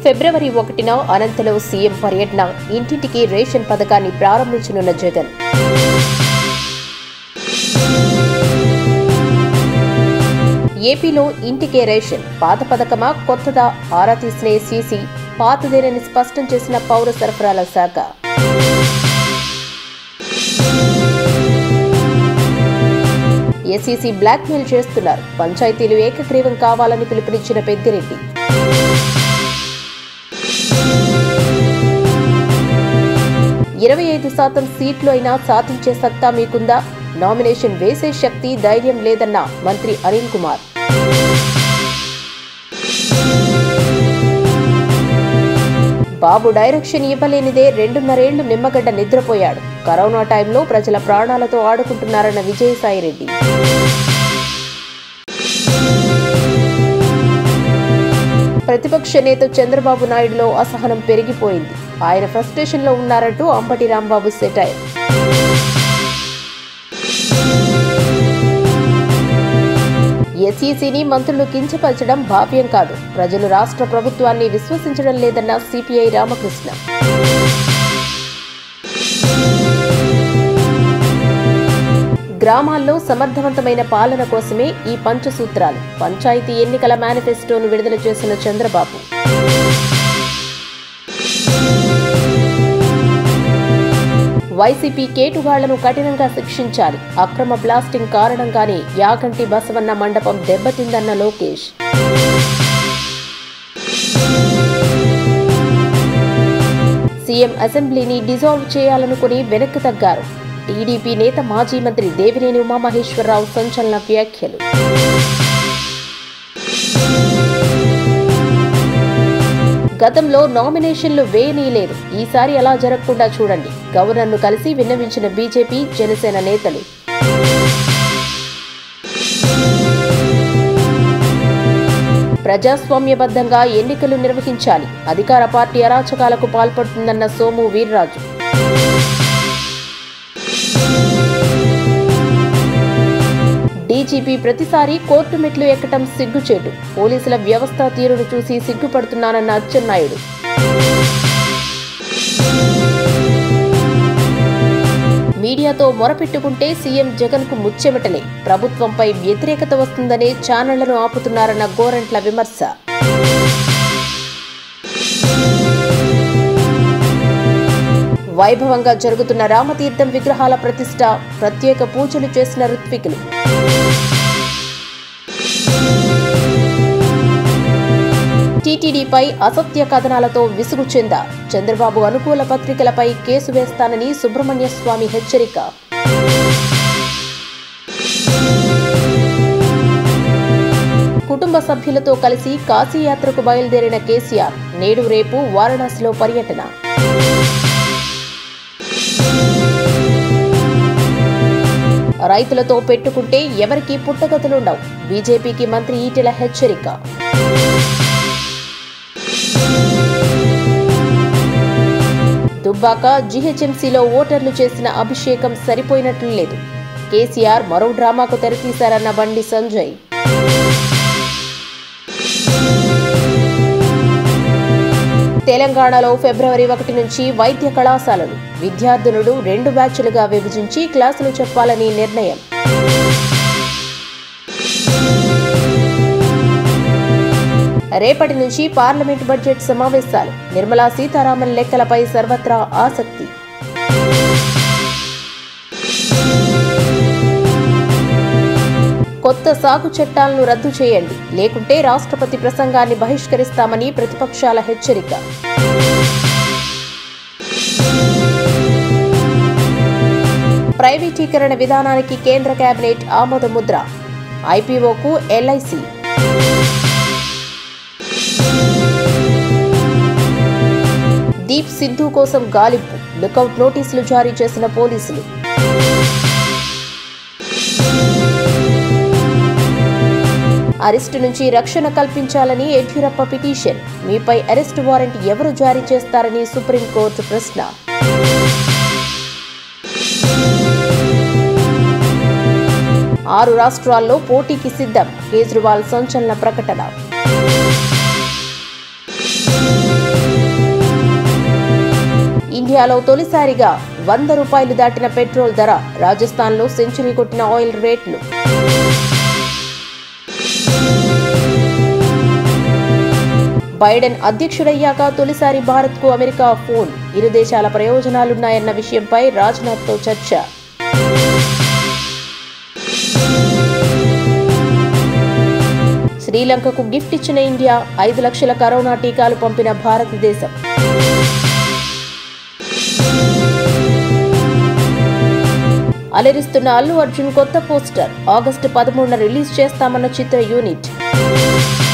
ఫిబ్రవరి ఒకటిన అనంతలో సీఎం పర్యటన ఇంటింటికి రేషన్ పథకాన్ని ప్రారంభించనున్న జగన్ ఏపీలో ఇంటికే రేషన్ పాత పథకమా కొత్తదా ఆరా తీసిన సీసీ పాతదేనని స్పష్టం చేసిన పౌర సరఫరాల శాఖ ఎస్ఈసీ బ్లాక్మెయిల్ చేస్తున్నారు పంచాయతీలు ఏకగ్రీవం కావాలని పిలుపునిచ్చిన పెద్దిరెడ్డి ఇరవై ఐదు శాతం సీట్లు అయినా సాధించే సత్తా మీకుందా నామినేషన్ వేసే శక్తి ధైర్యం లేదన్న మంత్రి అనిల్ కుమార్ బాబు డైరెక్షన్ ఇవ్వలేనిదే రెండున్నరేళ్లు నిమ్మగడ్డ నిద్రపోయాడు కరోనా టైంలో ప్రజల ప్రాణాలతో ఆడుకుంటున్నారన్న విజయసాయిరెడ్డి ప్రతిపక్ష నేత చంద్రబాబు నాయుడులో అసహనం పెరిగిపోయింది ఆయన ఫ్రస్ట్రేషన్లో ఉన్నారంటూ అంబటి రాంబాబు సెటైర్ ఎస్ఈసీని మంత్రులు కించపరచడం భావ్యం కాదు ప్రజలు రాష్ట్ర ప్రభుత్వాన్ని విశ్వసించడం లేదన్న సిపిఐ రామకృష్ణ గ్రామాల్లో సమర్థవంతమైన పాలన కోసమే ఈ పంచసూత్రాలు పంచాయతీ ఎన్నికల మేనిఫెస్టోను విడుదల చేసిన చంద్రబాబు వైసీపీ కేటుగాళ్లను కఠినంగా శిక్షించాలి అక్రమ బ్లాస్టింగ్ కారణంగానే యాగంటి బసవన్న మండపం దెబ్బతిందన్న లోకేష్ సీఎం అసెంబ్లీని డిజాల్వ్ చేయాలనుకుని వెనక్కి తగ్గారు టీడీపీ నేత మాజీ మంత్రి దేవినేని ఉమామహేశ్వరరావు సంచలన వ్యాఖ్యలు గతంలో నామినేషన్లు వేయనీయలేదు ఈసారి అలా జరగకుండా చూడండి గవర్నర్ను కలిసి విన్నవించిన బీజేపీ జనసేన నేతలు ప్రజాస్వామ్యబద్ధంగా ఎన్నికలు నిర్వహించాలి అధికార పార్టీ అరాచకాలకు పాల్పడుతుందన్న సోము వీర్రాజు డీజీపీ ప్రతిసారి కోర్టు మెట్లు ఎక్కటం సిగ్గుచేటు పోలీసుల వ్యవస్థ తీరును చూసి సిగ్గుపడుతున్నానన్న అచ్చెన్నాయుడు మీడియాతో మొరపెట్టుకుంటే సీఎం జగన్ కు ముచ్చెమటలే ప్రభుత్వంపై వ్యతిరేకత వస్తుందనే ఛానళ్లను ఆపుతున్నారన్న గోరంట్ల విమర్శ వైభవంగా జరుగుతున్న రామతీర్థం విగ్రహాల ప్రతిష్ట ప్రత్యేక పూజలు చేసిన ఋత్వికులు టీటీడీపై అసత్య కథనాలతో విసుగు చెంద చంద్రబాబు అనుకూల పత్రికలపై కేసు వేస్తానని సుబ్రహ్మణ్య స్వామి హెచ్చరిక కుటుంబ సభ్యులతో కలిసి కాశీయాత్రకు బయలుదేరిన కేసీఆర్ నేడు రేపు వారణాసిలో పర్యటన రైతులతో పెట్టుకుంటే ఎవరికీ పుట్టగతులుండవు బీజేపీకి మంత్రి ఈటెల హెచ్చరిక దుబ్బాక జీహెచ్ఎంసీలో ఓటర్లు చేసిన అభిషేకం సరిపోయినట్లు లేదు కేసీఆర్ మరో డ్రామాకు తెరతీశారన్న బండి సంజయ్ తెలంగాణలో ఫిబ్రవరి ఒకటి నుంచి వైద్య కళాశాలలు విద్యార్థులను రెండు బ్యాచ్లుగా విభజించి క్లాసులు చెప్పాలని నిర్ణయం రేపటి నుంచి పార్లమెంట్ బడ్జెట్ సమావేశాలు నిర్మలా సీతారామన్ లెక్కలపై సర్వత్రా ఆసక్తి కొత్త సాగు చట్టాలను రద్దు చేయండి లేకుంటే రాష్ట్రపతి ప్రసంగాన్ని బహిష్కరిస్తామని ప్రతిపక్షాల హెచ్చరిక ప్రైవేటీకరణ విధానానికి కేంద్ర కేబినెట్ ఆమోద ముద్ర ఐపీఓకు ఎల్ఐసి దీప్ సిద్ధు కోసం గాలింపు లుకౌట్ నోటీసులు జారీ చేసిన పోలీసులు అరెస్టు నుంచి రక్షణ కల్పించాలని యడ్యూరప్ప పిటిషన్ మీపై అరెస్టు వారెంట్ ఎవరు జారీ చేస్తారని సుప్రీంకోర్టు ప్రశ్న ఆరు రాష్ట్రాల్లో పోటీకి సిద్ధం కేజ్రీవాల్ సంచలన ప్రకటన ఇండియాలో తొలిసారిగా వంద రూపాయలు దాటిన పెట్రోల్ ధర రాజస్థాన్లో సెంచరీ కొట్టిన ఆయిల్ రేట్లు బైడెన్ అధ్యక్షుడయ్యాక తొలిసారి భారత్కు అమెరికా ఫోన్ ఇరు దేశాల ప్రయోజనాలున్నాయన్న విషయంపై రాజ్నాథ్తో చర్చ శ్రీలంకకు గిఫ్ట్ ఇచ్చిన ఇండియా ఐదు లక్షల కరోనా టీకాలు పంపిన భారతదేశం అలరిస్తున్న అల్లు అర్జున్ కొత్త పోస్టర్ ఆగస్టు పదమూడున రిలీజ్ చేస్తామన్న చిత్ర యూనిట్